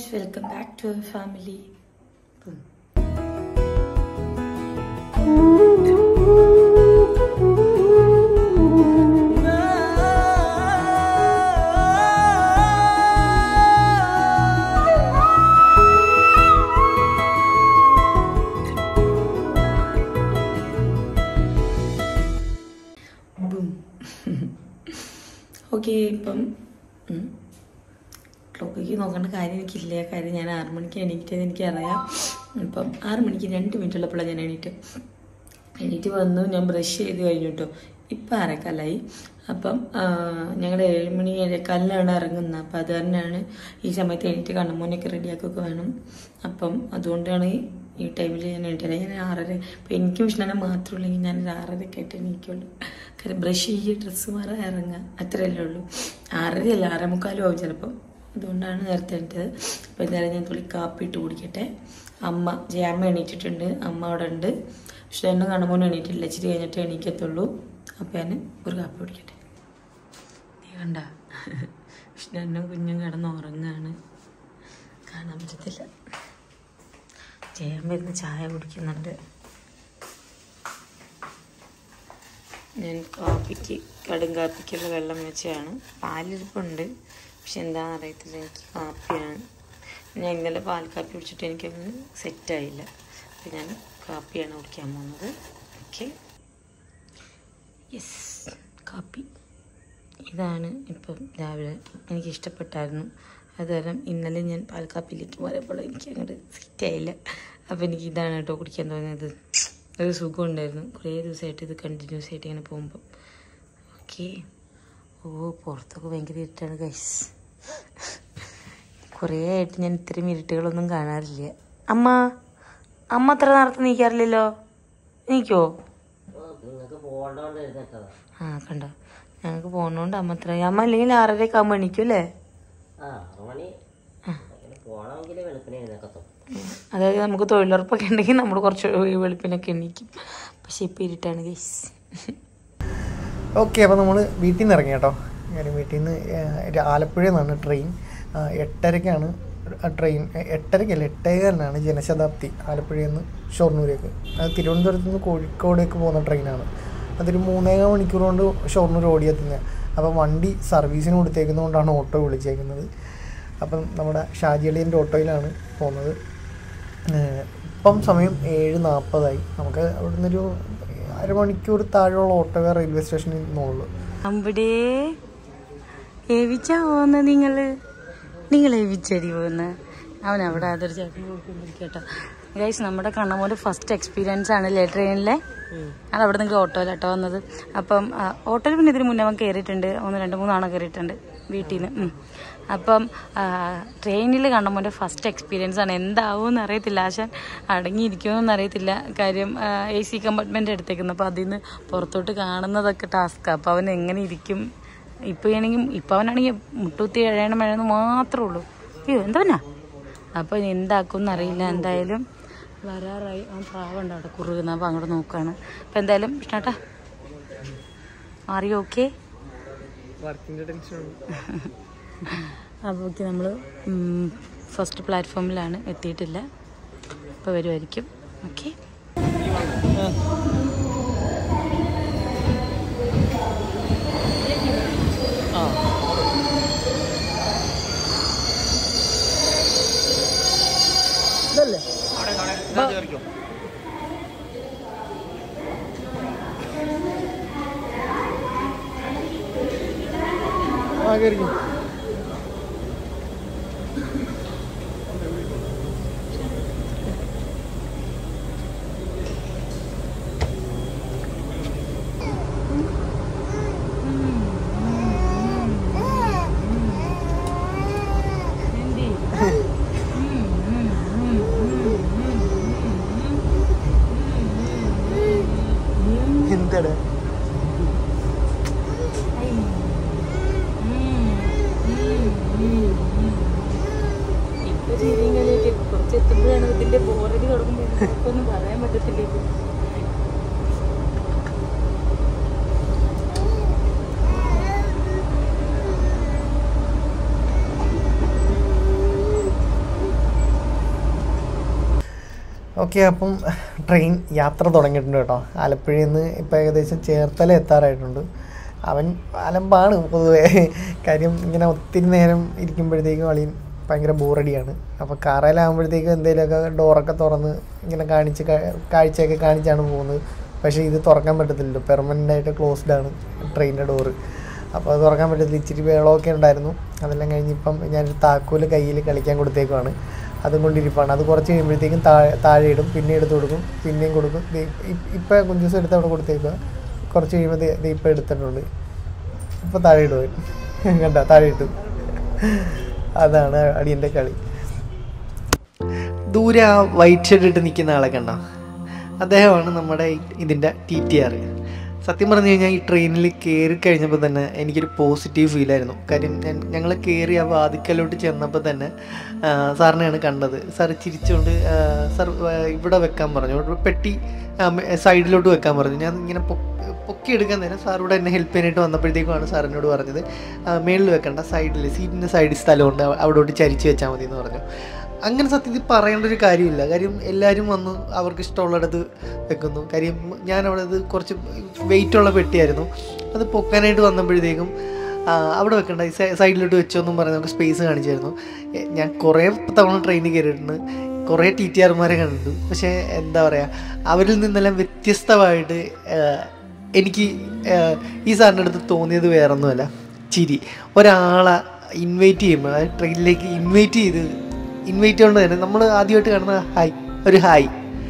guys welcome back to our family okay ഇപ്പം ക്ലോക്കിക്ക് നോക്കേണ്ട കാര്യം എനിക്കില്ല കാര്യം ഞാൻ ആറ് മണിക്ക് എണീറ്റത് എനിക്കറിയാം ഇപ്പം ആറ് മണിക്ക് രണ്ട് മിനിറ്റ് ഉള്ളപ്പോഴാണ് ഞാൻ എണീറ്റ് എണീറ്റ് വന്നു ഞാൻ ബ്രഷ് ചെയ്ത് കഴിഞ്ഞു കേട്ടോ ഇപ്പം അരക്കാലായി അപ്പം ഞങ്ങളുടെ ഏഴുമണി ഏഴേക്കാലിലാണ് ഇറങ്ങുന്നത് അപ്പം അത് തന്നെയാണ് ഈ സമയത്ത് എണീറ്റ് കണ്ണമോനൊക്കെ റെഡിയാക്കുകയൊക്കെ വേണം അപ്പം അതുകൊണ്ടാണ് ഈ ടൈമിൽ ഞാൻ എണീറ്റത് ഞാൻ ആറര ഇപ്പം എനിക്കും വിഷ്ണനെ മാത്രമുള്ളെങ്കിൽ ഞാൻ ഒരു ആറരയൊക്കെ ആയിട്ട് എണീക്കുള്ളൂ കാര്യം ബ്രഷ് ചെയ്യുക ഡ്രസ്സ് മാറാൻ ഇറങ്ങുക അത്രയല്ലേ ഉള്ളൂ ആറരയല്ല ആറേ മുക്കാലും ആവും ചിലപ്പം അതുകൊണ്ടാണ് നേരത്തെ എണീറ്റത് അപ്പോൾ എന്തായാലും ഞാൻ തുള്ളി കാപ്പി ഇട്ട് കുടിക്കട്ടെ അമ്മ ജയാമ്മ എണീറ്റിട്ടുണ്ട് അമ്മ അവിടെ ഉണ്ട് പക്ഷേ എന്നെ കാണുമ്പോൾ എണീറ്റില്ല ഇച്ചിരി കഴിഞ്ഞിട്ട് എണീക്കത്തുള്ളൂ അപ്പോൾ ഞാൻ ഒരു കാപ്പി കുടിക്കട്ടെ നീ കണ്ട കൃഷ്ണനും കുഞ്ഞും കിടന്ന് ഉറങ്ങാണ് കാണാൻ പറ്റത്തില്ല ജയാമ്മ ഇരുന്ന് ചായ കുടിക്കുന്നുണ്ട് ഞാൻ കാപ്പിക്ക് കടും കാപ്പിക്കുള്ള വെള്ളം വെച്ചാണ് പാലിരിപ്പുണ്ട് പക്ഷെ എന്താണെന്ന് അറിയത്തില്ല എനിക്ക് കാപ്പിയാണ് ഞാൻ ഇന്നലെ പാൽ കാപ്പി കുടിച്ചിട്ട് എനിക്കങ്ങ് സെറ്റായില്ല അപ്പം ഞാൻ കാപ്പിയാണ് കുടിക്കാൻ പോകുന്നത് ഓക്കെ യെസ് കാപ്പി ഇതാണ് ഇപ്പം രാവിലെ എനിക്ക് ഇഷ്ടപ്പെട്ടായിരുന്നു അതുകാരണം ഇന്നലെ ഞാൻ പാൽ കാപ്പിയിലേക്ക് പോയപ്പോൾ എനിക്ക് അങ്ങോട്ട് സെറ്റായില്ല അപ്പോൾ എനിക്ക് ഇതാണ് കേട്ടോ കുടിക്കാൻ തോന്നിയത് ഒരു സുഖം ഉണ്ടായിരുന്നു കുറേ ദിവസമായിട്ട് ഇത് കണ്ടിന്യൂസ് ആയിട്ട് ഇങ്ങനെ പോകുമ്പം ഓക്കെ ഓ പുറത്തൊക്കെ ഭയങ്കര ഇരുട്ടാണ് ഗൈസ് കുറേ ആയിട്ട് ഞാൻ ഇത്രയും ഇരുട്ടുകളൊന്നും കാണാറില്ല അമ്മ അമ്മ അത്ര നേരത്തെ നീക്കാറില്ലല്ലോ നീക്കോ നിങ്ങൾക്ക് പോകണ്ടോണ്ട് എഴുന്നേറ്റതാ ആ കണ്ടോ ഞങ്ങൾക്ക് പോകുന്നോണ്ട് അമ്മ അത്ര അമ്മ അല്ലെങ്കിൽ ആറരയൊക്കെ ആകുമ്പോൾ എണീക്കും അല്ലേ ആ ആറ് മണി അങ്ങനെ പോകണമെങ്കിൽ വെളുപ്പിനെ എഴുന്നേക്കത്തും അതായത് നമുക്ക് തൊഴിലുറപ്പൊക്കെ ഉണ്ടെങ്കിൽ നമ്മൾ കുറച്ച് വെളുപ്പിനൊക്കെ എണീക്കും പക്ഷെ ഇപ്പം ഇരുട്ടാണ് ഗൈസ് ഓക്കെ അപ്പോൾ നമ്മൾ വീട്ടിൽ നിന്ന് ഇറങ്ങി കേട്ടോ ഞാൻ വീട്ടിൽ നിന്ന് ആലപ്പുഴയിൽ നിന്നാണ് ട്രെയിൻ ആ, എട്ടരയ്ക്കാണ് ട്രെയിൻ എട്ടരയ്ക്കല്ല എട്ടേകാലിനാണ് ജനശതാബ്ദി ആലപ്പുഴയിൽ നിന്ന് ഷൊർണൂരേക്ക് അത് തിരുവനന്തപുരത്ത് നിന്ന് കോഴിക്കോടേക്ക് പോകുന്ന ട്രെയിനാണ് അതൊരു മൂന്നേകാൽ മണിക്കൂർ കൊണ്ട് ഷൊർണൂർ ഓടിയെത്തുന്നത് അപ്പം വണ്ടി സർവീസിന് കൊടുത്തേക്കുന്നതുകൊണ്ടാണ് ഓട്ടോ വിളിച്ചേക്കുന്നത് അപ്പം നമ്മുടെ ഷാജിയളിയൻ്റെ ഓട്ടോയിലാണ് പോകുന്നത് ഏഹ് ഇപ്പം സമയം ഏഴ് നാൽപ്പതായി നമുക്ക് അവിടുന്ന് ഒരു അരമണിക്കൂർ താഴെയുള്ള ഓട്ടോ റെയിൽവേ സ്റ്റേഷനിൽ നിന്നുള്ളൂ അവിടെ ഏവിച്ചാ പോകുന്ന നിങ്ങള് നിങ്ങൾ ഏവിച്ചടി പോകുന്ന അവൻ അവിടെ അതൊരു ചേട്ടൻ കേട്ടോ ഗൈസ് നമ്മുടെ കണ്ണമോൻ്റെ ഫസ്റ്റ് എക്സ്പീരിയൻസ് ആണ് അല്ലേ ട്രെയിനിലെ അത് അവിടെ നിങ്ങൾ ഓട്ടോയിലാട്ടോ വന്നത് അപ്പം ആ, ഓട്ടോയിൽ പിന്നെ ഇതിന് മുന്നേ അവൻ കയറിയിട്ടുണ്ട് ഒന്ന് രണ്ട് മൂന്നാണോ കയറിയിട്ടുണ്ട് വീട്ടിൽ നിന്ന് അപ്പം ട്രെയിനിൽ കണ്ണമോൻ്റെ ഫസ്റ്റ് എക്സ്പീരിയൻസ് ആണ് എന്താവും അറിയത്തില്ല ആശാൻ അടങ്ങിയിരിക്കുമെന്ന് അറിയത്തില്ല കാര്യം എ സി കമ്പാർട്ട്മെൻ്റ് എടുത്തേക്കുന്നു അപ്പോൾ അതിൽ നിന്ന് പുറത്തോട്ട് കാണുന്നതൊക്കെ ടാസ്ക്കാണ് അപ്പോൾ അവൻ എങ്ങനെ ഇരിക്കും ഇപ്പോൾ ആണെങ്കിൽ ഇപ്പോൾ അവനാണെങ്കിൽ മുട്ടുകുത്തി എഴയണം എഴയെന്ന് മാത്രമേ ഉള്ളൂ അയ്യോ എന്തവനാ അപ്പോൾ ഇനി എന്താക്കും എന്നറിയില്ല എന്തായാലും വരാറായി അവൻ പ്രാവുണ്ട് അവിടെ കുറുകുന്ന അപ്പോൾ അങ്ങോട്ട് നോക്കുകയാണ് അപ്പോൾ എന്തായാലും ഇഷ്ടാട്ടാ ആറി ഓക്കെ വർക്കിൻ്റെ ടെൻഷൻ അപ്പോൾ ഓക്കെ നമ്മൾ ഫസ്റ്റ് പ്ലാറ്റ്ഫോമിലാണ് എത്തിയിട്ടില്ല ഇപ്പോൾ വരുമായിരിക്കും ഓക്കെ ഇതല്ലേ ആ കയറിക്കും എന്താടാ ഇപ്പോൾ ചിരിയും കളിയൊക്കെ കുറച്ച് എത്തുമ്പോഴാണ് ഇതിൻ്റെ ബോറടി തുടങ്ങുമ്പോൾ ഒന്നും പറയാൻ പറ്റത്തില്ല ഇത് ഓക്കെ അപ്പം ട്രെയിൻ യാത്ര തുടങ്ങിയിട്ടുണ്ട് കേട്ടോ ആലപ്പുഴയിൽ നിന്ന് ഇപ്പം ഏകദേശം ചേർത്തല എത്താറായിട്ടുണ്ട് അവൻ അലമ്പാണ് പൊതുവേ കാര്യം ഇങ്ങനെ ഒത്തിരി നേരം ഇരിക്കുമ്പോഴത്തേക്കും അളിയൻ ഭയങ്കര ബോറടിയാണ് അപ്പോൾ കാറയിലാകുമ്പോഴത്തേക്കും എന്തെങ്കിലുമൊക്കെ ഡോറൊക്കെ തുറന്ന് ഇങ്ങനെ കാണിച്ച് കാ- കാഴ്ചയൊക്കെ കാണിച്ചാണ് പോകുന്നത് പക്ഷേ ഇത് തുറക്കാൻ പറ്റത്തില്ലല്ലോ പെർമനൻ്റ് ആയിട്ട് ക്ലോസ്ഡ് ആണ് ട്രെയിനിൻ്റെ ഡോറ് അപ്പോൾ അത് തുറക്കാൻ പറ്റത്തില്ല ഇച്ചിരി വെള്ളമൊക്കെ ഉണ്ടായിരുന്നു അതെല്ലാം കഴിഞ്ഞ് ഇപ്പം ഞാനൊരു താക്കോല് കയ്യിൽ കളിക്കാൻ കൊടുത്തേക്കുവാണ് അതും കൊണ്ടിരിപ്പാണ് അത് കുറച്ച് കഴിയുമ്പോഴത്തേക്കും താഴെ താഴെ ഇടും പിന്നെ എടുത്ത് കൊടുക്കും പിന്നെയും കൊടുക്കും ദേ ഇ- ഇപ്പം കുഞ്ചു ദിവസം എടുത്ത് അവിടെ കൊടുത്തേക്കുക കുറച്ച് കഴിയുമ്പോൾ ദേ ദേ ഇപ്പം എടുത്തിട്ടുണ്ട് ഇപ്പം താഴെ ഇടും കണ്ട താഴെ ഇട്ടു അതാണ് അടിയൻ്റെ കളി ദൂരെ ആ വൈറ്റ് ഷർട്ട് ഇട്ട് നിൽക്കുന്ന ആളെ കണ്ടോ അദ്ദേഹമാണ് നമ്മുടെ ഈ- ഇതിൻ്റെ ടി ടി ആർ സത്യം പറഞ്ഞു കഴിഞ്ഞാൽ ഈ ട്രെയിനിൽ കയറി കഴിഞ്ഞപ്പോൾ തന്നെ എനിക്കൊരു പോസിറ്റീവ് ഫീലായിരുന്നു കാര്യം ഞങ്ങൾ കയറി ആ വാതിക്കലോട്ട് ചെന്നപ്പോൾ തന്നെ ആ, സാറിനെയാണ് കണ്ടത് സാർ ചിരിച്ചുകൊണ്ട് ആ, സാർ ആ, ഇവിടെ വെക്കാൻ പറഞ്ഞു ഒരു പെട്ടി ആ, മെ- സൈഡിലോട്ട് വെക്കാൻ പറഞ്ഞു ഞാൻ ഇങ്ങനെ പൊ- പൊക്കി എടുക്കാൻ നേരം സാറോട് എന്നെ ഹെൽപ്പ് ചെയ്യാനായിട്ട് വന്നപ്പോഴത്തേക്കുമാണ് സാർ എന്നോട് പറഞ്ഞത് മേളിൽ വെക്കണ്ട സൈഡിൽ സീറ്റിൻ്റെ സൈഡിൽ സ്ഥലമുണ്ട് അവ- അവിടോട്ട് ചരിച്ച് വെച്ചാൽ മതി എന്ന് പറഞ്ഞു അങ്ങനെ സത്യത്തിൽ പറയേണ്ട ഒരു കാര്യമില്ല കാര്യം എല്ലാവരും വന്ന് അവർക്ക് ഇഷ്ടമുള്ളിടത്ത് വെക്കുന്നു കാര്യം ഞാൻ അവിടെ ഇത് കുറച്ച് വെയിറ്റ് ഉള്ള പെട്ടിയായിരുന്നു അത് പൊക്കാനായിട്ട് വന്നപ്പോഴത്തേക്കും ആ, അവിടെ വെക്കണ്ട ഈ സൈ- സൈഡിലോട്ട് വെച്ചോന്നും പറഞ്ഞ് നമുക്ക് സ്പേസ് കാണിച്ചായിരുന്നു എ, ഞാൻ കുറേ തവണ ട്രെയിനിൽ കയറിയിട്ടുണ്ട് കുറേ ടി ടി ആർമാരെ കണ്ടിട്ടുണ്ട് പക്ഷേ എന്താ പറയുക അവരിൽ നിന്നെല്ലാം വ്യത്യസ്തമായിട്ട് ആ, എനിക്ക് ആ, ഈ സാറിൻ്റെ അടുത്ത് തോന്നിയത് വേറൊന്നുമല്ല ചിരി ഒരാളെ ഇൻവൈറ്റ് ചെയ്യുമ്പോൾ ആ ട്രെയിനിലേക്ക് ഇൻവൈറ്റ് ചെയ്ത് ഇൻവൈറ്റ് കൊണ്ട് തന്നെ നമ്മൾ ആദ്യമായിട്ട് കാണുന്ന ഹായ് ഒരു ഹായ്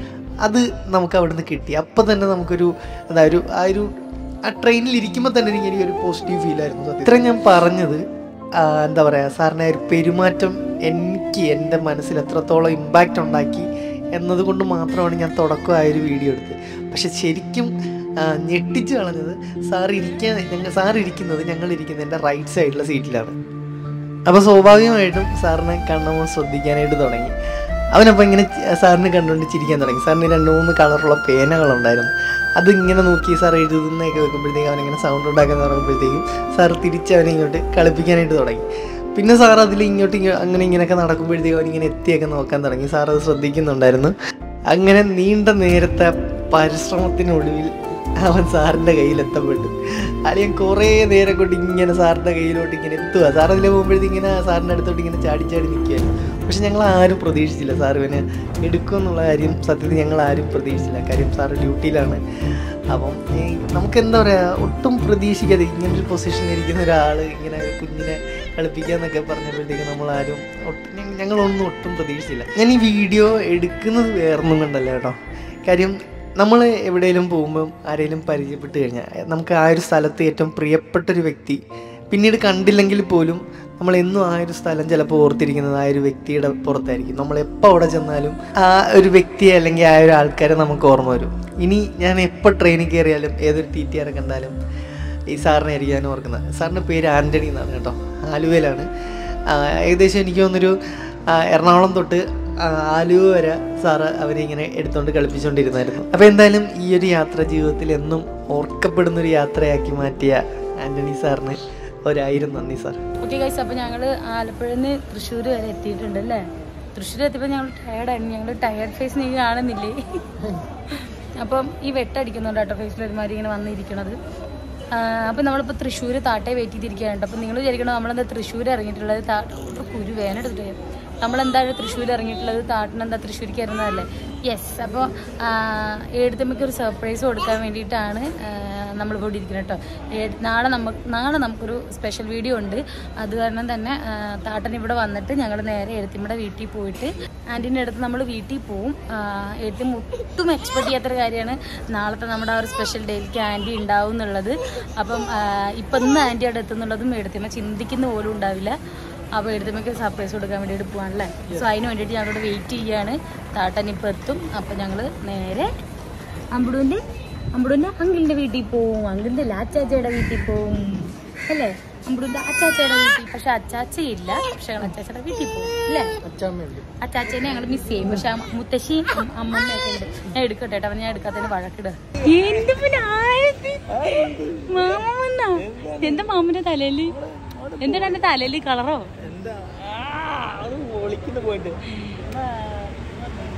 അത് നമുക്ക് അവിടുന്ന് കിട്ടി അപ്പം തന്നെ നമുക്കൊരു എന്താ ഒരു ആ ഒരു ആ ട്രെയിനിൽ ഇരിക്കുമ്പോൾ തന്നെ എനിക്ക് എനിക്കൊരു പോസിറ്റീവ് ഫീൽ ആയിരുന്നു സത്യം ഇത്രയും ഞാൻ പറഞ്ഞത് ആ, എന്താ പറയുക സാറിൻ്റെ ആ ഒരു പെരുമാറ്റം എനിക്ക് എൻ്റെ മനസ്സിൽ എത്രത്തോളം ഇമ്പാക്റ്റ് ഉണ്ടാക്കി എന്നതുകൊണ്ട് മാത്രമാണ് ഞാൻ തുടക്കം ആ ഒരു വീഡിയോ എടുത്തത് പക്ഷെ ശരിക്കും ആ, ഞെട്ടിച്ച് കളഞ്ഞത് സാർ ഇരിക്കാൻ ഞങ്ങൾ സാർ ഇരിക്കുന്നത് ഞങ്ങൾ ഇരിക്കുന്നത് എൻ്റെ റൈറ്റ് സൈഡിലെ സീറ്റിലാണ് അപ്പോൾ സ്വാഭാവികമായിട്ടും സാറിനെ കണ്ണമ്മ ശ്രദ്ധിക്കാനായിട്ട് തുടങ്ങി അവനപ്പോൾ ഇങ്ങനെ ച- സാറിനെ കണ്ടുകൊണ്ട് ചിരിക്കാൻ തുടങ്ങി സാറിന് രണ്ട് മൂന്ന് കളറുള്ള പേനകളുണ്ടായിരുന്നു അതിങ്ങനെ നോക്കി സാർ എഴുതുന്നതൊക്കെ വെക്കുമ്പോഴത്തേക്കും അവനിങ്ങനെ സൗണ്ട് ഉണ്ടാക്കാൻ തുടങ്ങുമ്പോഴത്തേക്കും സാർ തിരിച്ച് അവനെ ഇങ്ങോട്ട് കളിപ്പിക്കാനായിട്ട് തുടങ്ങി പിന്നെ സാർ അതിൽ ഇങ്ങോട്ട് ഇങ്ങോ അങ്ങനെ ഇങ്ങനെയൊക്കെ നടക്കുമ്പോഴത്തേക്കും അവനിങ്ങനെ എത്തിയൊക്കെ നോക്കാൻ തുടങ്ങി സാർ അത് ശ്രദ്ധിക്കുന്നുണ്ടായിരുന്നു അങ്ങനെ നീണ്ട നേരത്തെ പരിശ്രമത്തിനൊടുവിൽ അവൻ സാറിൻ്റെ കയ്യിൽ എത്തപ്പെട്ടു അളിയൻ കുറേ നേരം കൊണ്ട് ഇങ്ങനെ സാറിൻ്റെ കയ്യിലോട്ട് ഇങ്ങനെ എത്തുക സാർ അതിൽ പോകുമ്പോഴത്തേക്ക് ഇങ്ങനെ സാറിൻ്റെ അടുത്തോട്ട് ഇങ്ങനെ ചാടി ചാടി നിൽക്കുകയായിരുന്നു പക്ഷെ ഞങ്ങൾ ആരും പ്രതീക്ഷിച്ചില്ല സാർ ഇവനെ എടുക്കുമെന്നുള്ള കാര്യം സത്യത്തിൽ ഞങ്ങൾ ആരും പ്രതീക്ഷിച്ചില്ല കാര്യം സാറ് ഡ്യൂട്ടിയിലാണ് അപ്പം ഈ നമുക്ക് എന്താ പറയുക ഒട്ടും പ്രതീക്ഷിക്കാതെ ഇങ്ങനൊരു പൊസിഷനിൽ ഇരിക്കുന്ന ഒരാൾ ഇങ്ങനെ ഒരു കുഞ്ഞിനെ കളിപ്പിക്കാന്നൊക്കെ പറഞ്ഞപ്പോഴത്തേക്ക് നമ്മളാരും ഒട്ടും ഞ- ഞങ്ങളൊന്നും ഒട്ടും പ്രതീക്ഷിച്ചില്ല ഞാൻ ഈ വീഡിയോ എടുക്കുന്നത് വേറൊന്നും കണ്ടല്ല കേട്ടോ കാര്യം നമ്മൾ എവിടെയെങ്കിലും പോകുമ്പം ആരെങ്കിലും പരിചയപ്പെട്ട് കഴിഞ്ഞാൽ നമുക്ക് ആ ഒരു സ്ഥലത്ത് ഏറ്റവും പ്രിയപ്പെട്ട ഒരു വ്യക്തി പിന്നീട് കണ്ടില്ലെങ്കിൽ പോലും നമ്മൾ എന്നും ആ ഒരു സ്ഥലം ചിലപ്പോൾ ഓർത്തിരിക്കുന്നത് ആ ഒരു വ്യക്തിയുടെ പുറത്തായിരിക്കും നമ്മൾ എപ്പോൾ അവിടെ ചെന്നാലും ആ ഒരു വ്യക്തിയെ അല്ലെങ്കിൽ ആ ഒരു ആൾക്കാരെ നമുക്ക് ഓർമ്മ വരും ഇനി ഞാൻ എപ്പോൾ ട്രെയിനിൽ കയറിയാലും ഏതൊരു ടി ടി ആറെ കണ്ടാലും ഈ സാറിനെ ആയിരിക്കും ഞാൻ ഓർക്കുന്നത് സാറിൻ്റെ പേര് ആൻ്റണി എന്നാണ് കേട്ടോ ആലുവയിലാണ് ആ, ഏകദേശം എനിക്ക് തോന്നുന്നൊരു ആ, എറണാകുളം തൊട്ട് ആ, ആലുവ വരെ സാറ് അവരെ ഇങ്ങനെ എടുത്തുകൊണ്ട് കളിപ്പിച്ചുകൊണ്ടിരുന്നായിരുന്നു അപ്പോൾ എന്തായാലും ഈ ഒരു യാത്ര ജീവിതത്തിൽ എന്നും ഓർക്കപ്പെടുന്ന ഒരു യാത്രയാക്കി മാറ്റിയ ആൻ്റണി സാറിന് ഒരായിരം നന്ദി സാർ ഓക്കെ ഗൈസ് അപ്പോൾ ഞങ്ങൾ ആലപ്പുഴയിൽ നിന്ന് തൃശ്ശൂർ വരെ എത്തിയിട്ടുണ്ട് അല്ലേ തൃശ്ശൂർ എത്തിയപ്പോൾ ഞങ്ങൾ ടയർഡായിരുന്നു ഞങ്ങൾ ടയർഡ് ഫേസ് നീ കാണുന്നില്ലേ അപ്പം ഈ വെട്ടടിക്കുന്നുണ്ട് കേട്ടോ ഫേസിൽ ഒരുമാതിരി ഇങ്ങനെ വന്നിരിക്കണത് അപ്പം നമ്മളിപ്പോൾ തൃശ്ശൂർ താട്ടെ വെയിറ്റ് ചെയ്തിരിക്കുകയാണ് അപ്പോൾ നിങ്ങൾ വിചാരിക്കണം നമ്മളെന്താ തൃശ്ശൂർ ഇറങ്ങിയിട്ടുള്ളത് താ ഒരു കുരു വേനെടുത്തിട്ട് നമ്മളെന്താണ് തൃശ്ശൂർ ഇറങ്ങിയിട്ടുള്ളത് താട്ടിനെന്താ തൃശ്ശൂർക്ക് ഇറങ്ങുന്നതല്ലേ യെസ് അപ്പോൾ എഴുത്തമ്മയ്ക്ക് ഒരു സർപ്രൈസ് കൊടുക്കാൻ വേണ്ടിയിട്ടാണ് നമ്മൾ ഇവിടെ ഇരിക്കുന്നത് കേട്ടോ ഏ- നാളെ നമുക്ക് നാളെ നമുക്കൊരു സ്പെഷ്യൽ വീഡിയോ ഉണ്ട് അത് കാരണം തന്നെ ആ, താട്ടൻ ഇവിടെ വന്നിട്ട് ഞങ്ങൾ നേരെ എഴുത്തിമ്മയുടെ വീട്ടിൽ പോയിട്ട് ആൻറ്റീൻ്റെ അടുത്ത് നമ്മൾ വീട്ടിൽ പോവും എഴുത്തും ഒട്ടും എക്സ്പെക്ട് ചെയ്യാത്തൊരു കാര്യമാണ് നാളത്തെ നമ്മുടെ ആ ഒരു സ്പെഷ്യൽ ഡേയിലേക്ക് ആൻറ്റി ഉണ്ടാവും എന്നുള്ളത് അപ്പം ആ, ഇപ്പം ഇന്ന് ആൻറ്റി അവിടെ എത്തുന്നുള്ളതും എഴുത്തിമ്മ ചിന്തിക്കുന്ന പോലും ഉണ്ടാവില്ല അപ്പോൾ എഴുത്തുമ്മയ്ക്ക് സർപ്രൈസ് കൊടുക്കാൻ വേണ്ടിയിട്ട് പോകാനല്ലേ സോ അതിന് വേണ്ടിയിട്ട് ഞങ്ങളോട് വെയിറ്റ് ചെയ്യാണ് താട്ടൻ ഇപ്പോൾ എത്തും അപ്പം ഞങ്ങൾ നേരെ അമ്പുടുവിൻ്റെ അമ്പുടുവിൻ്റെ അങ്കിളിൻ്റെ വീട്ടിൽ പോവും അങ്കിളിൻ്റെ ലാച്ചാച്ചയുടെ വീട്ടിൽ പോവും അല്ലേ അമ്പുടുവിൻ്റെ അച്ചാച്ചയുടെ വീട്ടിൽ പക്ഷെ അച്ചാച്ചയില്ല പക്ഷെ ഞങ്ങൾ അച്ചാച്ചയുടെ വീട്ടിൽ പോകും അല്ലേ അച്ചാമ്മയുണ്ട് അച്ചാച്ചനെ ഞങ്ങൾ മിസ് ചെയ്യും പക്ഷെ അമ്മ- മുത്തശ്ശിയും അമ്മ- അമ്മമ്മയൊക്കെ ഉണ്ട് ഞാൻ എടുക്കട്ടെ കേട്ടോ അവൻ ഞാൻ എടുക്കാത്തതിന് വഴക്കിടുക എന്റെ മാമ വന്നാ എന്താ മാമന്റെ തലയില് എന്താണ് എന്റെ തലയില് കളറോ